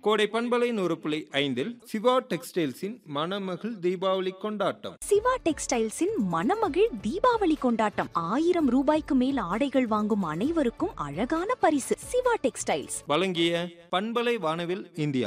கோடை பண்பலை நூறு புள்ளி ஐந்தில் சிவா டெக்ஸ்டைல்ஸின் மணமகள் தீபாவளி கொண்டாட்டம் சிவா டெக்ஸ்டைல்ஸின் மணமகிழ் தீபாவளி கொண்டாட்டம் ஆயிரம் ரூபாய்க்கு மேல் ஆடைகள் வாங்கும் அனைவருக்கும் அழகான பரிசு சிவா டெக்ஸ்டைல்ஸ் வழங்கிய பண்பலை வானவில் இந்தியா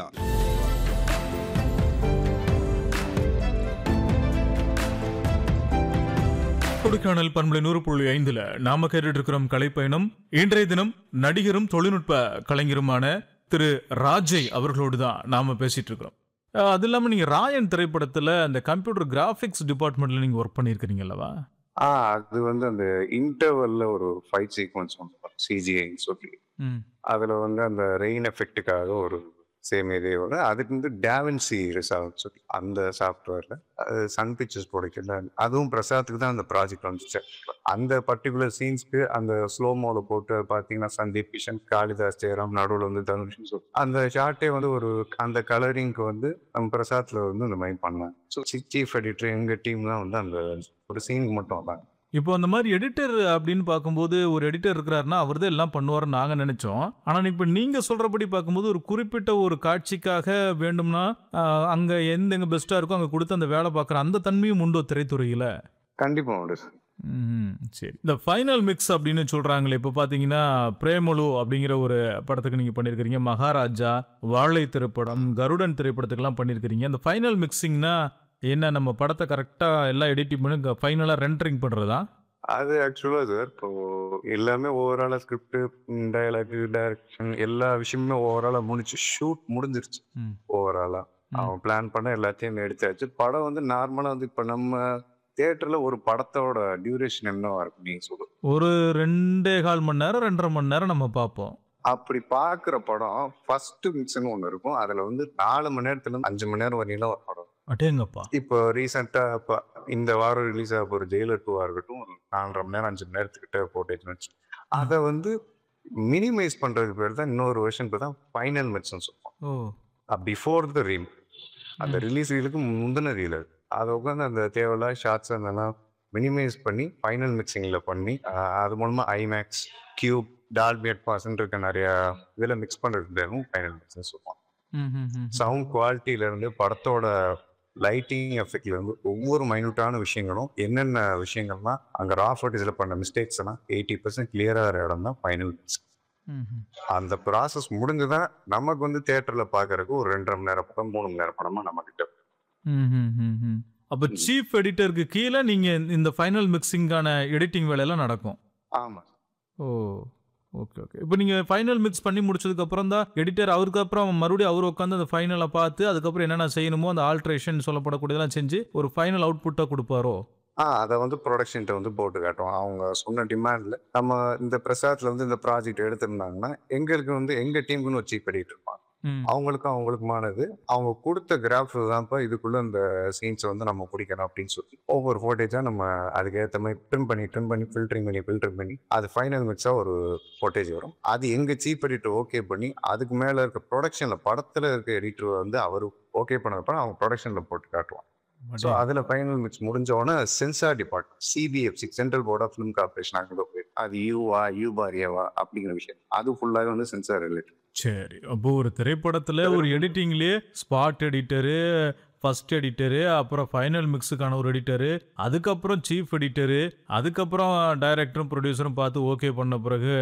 கொடைக்கானல் பண்பலை நூறு புள்ளி ஐந்துல நாம கேட்டுட்டு இருக்கிறோம் கலைப்பயணம் இன்றைய தினம் நடிகரும் தொழில்நுட்ப கலைஞருமான திரு ராஜய் அவர்களோடு தான் நாம பேசிட்டு இருக்கிறோம் அஹ் அது இல்லாம நீங்க ராயன் திரைப்படத்துல அந்த கம்ப்யூட்டர் கிராஃபிக்ஸ் டிபார்ட்மெண்ட்ல நீங்க ஒர்க் பண்ணியிருக்கிறீங்க அல்லவா ஆ அது வந்து அந்த இன்டர்வல்ல ஒரு ஃபைட் சீக்வன்ஸ் ஒன்று சிஜிஐன்னு சொல்லி ம் அதுல வந்து அந்த ரெயின் எஃபெக்ட்டுக்காக ஒரு சேம் இதே வரும் அதுக்கு வந்து டேவன்சி ரிசார்ட் சொல்லி அந்த சாஃப்ட்வேர்ல அது சன் பிக்சர்ஸ் ப்ராடக்ட்ல அதுவும் பிரசாத்துக்கு தான் அந்த ப்ராஜெக்ட் வந்துச்சு அந்த பர்டிகுலர் சீன்ஸ்க்கு அந்த ஸ்லோ மோல போட்டு பார்த்தீங்கன்னா சந்தீப் கிஷன் காளிதாஸ் ஜெயராம் நடுவில் வந்து தனுஷ் சொல்லி அந்த ஷார்ட்டே வந்து ஒரு அந்த கலரிங்க்கு வந்து நம்ம பிரசாத்ல வந்து இந்த மாதிரி பண்ணேன் ஸோ சீஃப் எடிட்டர் எங்க டீம் தான் வந்து அந்த ஒரு சீனுக்கு மட்டும் தான் இப்போ அந்த மாதிரி எடிட்டர் அப்படின்னு பார்க்கும்போது ஒரு எடிட்டர் இருக்கிறாருன்னா அவர் தான் எல்லாம் பண்ணுவார்னு நாங்க நினைச்சோம் ஆனா இப்போ நீங்க சொல்றபடி பார்க்கும்போது ஒரு குறிப்பிட்ட ஒரு காட்சிக்காக வேண்டும்னா அஹ், அங்க எந்த எங்க பெஸ்டா இருக்கோ அங்க கொடுத்து அந்த வேலை பார்க்குற அந்த தன்மையும் உண்டோ திரைத்துறையில கண்டிப்பா உண்டு சார் ம், சரி இந்த ஃபைனல் மிக்ஸ் அப்படின்னு சொல்றாங்களே இப்போ பார்த்தீங்கன்னா பிரேமலு அப்படிங்கிற ஒரு படத்துக்கு நீங்க பண்ணியிருக்கிறீங்க மகாராஜா வாழை திரைப்படம் கருடன் திரைப்படத்துக்கெல்லாம் பண்ணியிருக்கிறீங்க அந்த ஃபைனல் மிக்சிங்னா என்ன நம்ம படத்தை கரெக்டாக எல்லாம் எடிட்டிங் பண்ணி ஃபைனலாக ரெண்டரிங் பண்ணுறதா அது ஆக்சுவலா சார் இப்போ எல்லாமே ஓவராலா ஸ்கிரிப்ட் டயலாக் டைரக்ஷன் எல்லா விஷயமுமே ஓவராலா முடிச்சு ஷூட் முடிஞ்சிருச்சு ம். ஓவராலா அவன் பிளான் பண்ண எல்லாத்தையும் எடுத்தாச்சு படம் வந்து நார்மலா வந்து இப்ப நம்ம தியேட்டர்ல ஒரு படத்தோட டியூரேஷன் என்னவா இருக்கும் நீங்க சொல்லுங்க ஒரு ரெண்டே கால் மணி நேரம் ரெண்டரை மணி நேரம் நம்ம பார்ப்போம் அப்படி பாக்குற படம் ஃபர்ஸ்ட் மிக்ஸ்னு ஒண்ணு இருக்கும் அதுல வந்து நாலு மணி நேரத்துல இருந்து அஞ்சு மணி நேரம் வரையில ஒரு படம் அட்டேங்கப்பா இப்போ ரீசெண்டா இப்போ இந்த வாரம் ரிலீஸ் ஆக போற ஜெயிலர் டூவா இருக்கட்டும் ஒரு நாலரை மணி நேரம் அஞ்சு மணி நேரத்துக்கிட்ட போட்டேஜ் வச்சு அதை வந்து மினிமைஸ் பண்றதுக்கு பேர் தான் இன்னொரு வெர்ஷன் பேர் தான் ஃபைனல் மெட்ஸ்னு சொல்லுவோம் ஓ பிஃபோர் த ரீல் அந்த ரிலீஸ் ரீலுக்கு முந்தின ரீல் அதை உட்காந்து அந்த தேவையில்ல ஷார்ட்ஸ் அதெல்லாம் மினிமைஸ் பண்ணி ஃபைனல் மிக்சிங்கில் பண்ணி ஆஹ் அது மூலமா ஐமேக்ஸ் கியூப் டால்பி அட்பாஸ்ன்னு இருக்க நிறைய இதில் மிக்ஸ் பண்ணுறதுக்கு பேரும் ஃபைனல் மிக்ஸ்னு சொல்லுவோம் ம், ம், ம். சவுண்ட் குவாலிட்டியில இருந்து படத்தோட லைட்டிங் எஃபெக்ட்ல இருந்து ஒவ்வொரு மைனூட்டான விஷயங்களும் என்னென்ன விஷயங்கள்லாம் அங்க ரா ஃபுட்டேஜ்ல பண்ண மிஸ்டேக்ஸ் எல்லாம் எயிட்டி பர்சன்ட் கிளியரா இடம் தான் ஃபைனல் ம், ம். அந்த ப்ராசஸ் முடிஞ்சுதான் நமக்கு வந்து தியேட்டர்ல பாக்குறதுக்கு ஒரு ரெண்டரை மணி நேரம் படம் மூணு மணி நேரம் படமா நம்ம கிட்ட ம், ம், ம், ம். அப்போ சீஃப் எடிட்டருக்கு கீழே நீங்க இந்த ஃபைனல் மிக்சிங்கான எடிட்டிங் வேலையெல்லாம் நடக்கும் ஆமா ஓ ஓகே ஓகே இப்போ நீங்கள் ஃபைனல் மிக்ஸ் பண்ணி முடிச்சதுக்கு அப்புறம் தான் எடிட்டர் அவருக்கு அப்புறம் மறுபடியும் அவர் உட்காந்து அந்த ஃபைனலை பார்த்து அதுக்கப்புறம் என்னென்ன செய்யணுமோ அந்த ஆல்ட்ரேஷன் சொல்லப்படக்கூடியதெல்லாம் செஞ்சு ஒரு ஃபைனல் அவுட்புட்டாக கொடுப்பாரோ ஆ அதை வந்து ப்ரொடக்ஷன்ட்ட வந்து போட்டு காட்டுவோம் அவங்க சொன்ன டிமாண்ட்ல நம்ம இந்த பிரசாத்ல வந்து இந்த ப்ராஜெக்ட் எடுத்திருந்தாங்கன்னா எங்களுக்கு வந்து எங்க டீமுக்குன்னு ஒரு சீப் எடிட் இருப்பாங்க ம் அவங்களுக்கும் அவங்களுக்குமானது அவங்க கொடுத்த கிராஃப் தான்ப்பா இதுக்குள்ள இந்த சீன்ஸை வந்து நம்ம பிடிக்கணும் அப்படின்னு சொல்லி ஒவ்வொரு ஃபோட்டேஜா நம்ம அதுக்கு ஏற்ற மாதிரி ட்ரிம் பண்ணி ட்ரிம் பண்ணி ஃபில்டரிங் பண்ணி ஃபில்டர் பண்ணி அது ஃபைனல் மிக்ஸா ஒரு ஃபோட்டேஜ் வரும் அது எங்க சீப் எடிட்டர் ஓகே பண்ணி அதுக்கு மேல இருக்க ப்ரொடக்ஷன்ல படத்துல இருக்க எடிட்டர் வந்து அவர் ஓகே பண்ணப்ப அவங்க ப்ரொடக்ஷன்ல போட்டு காட்டுவாங்க ஸோ அதுல ஃபைனல் மிக்ஸ் முடிஞ்ச உடனே censor department CBFC central board of film corporation அங்கே போயிடும் அது யூவா யூபாரியாவா அப்படிங்கிற விஷயம் அது ஃபுல்லாகவே வந்து சென்சார் ரிலேட்டட் சரி அப்போ ஒரு திரைப்படத்தில் ஒரு எடிட்டிங்லேயே ஸ்பாட் எடிட்டரு ஃபர்ஸ்ட் எடிட்டரு அப்புறம் ஃபைனல் மிக்ஸுக்கான ஒரு எடிட்டரு அதுக்கப்புறம் சீஃப் எடிட்டரு அதுக்கப்புறம் டைரக்டரும் ப்ரொடியூசரும் பார்த்து ஓகே பண்ண பிறகு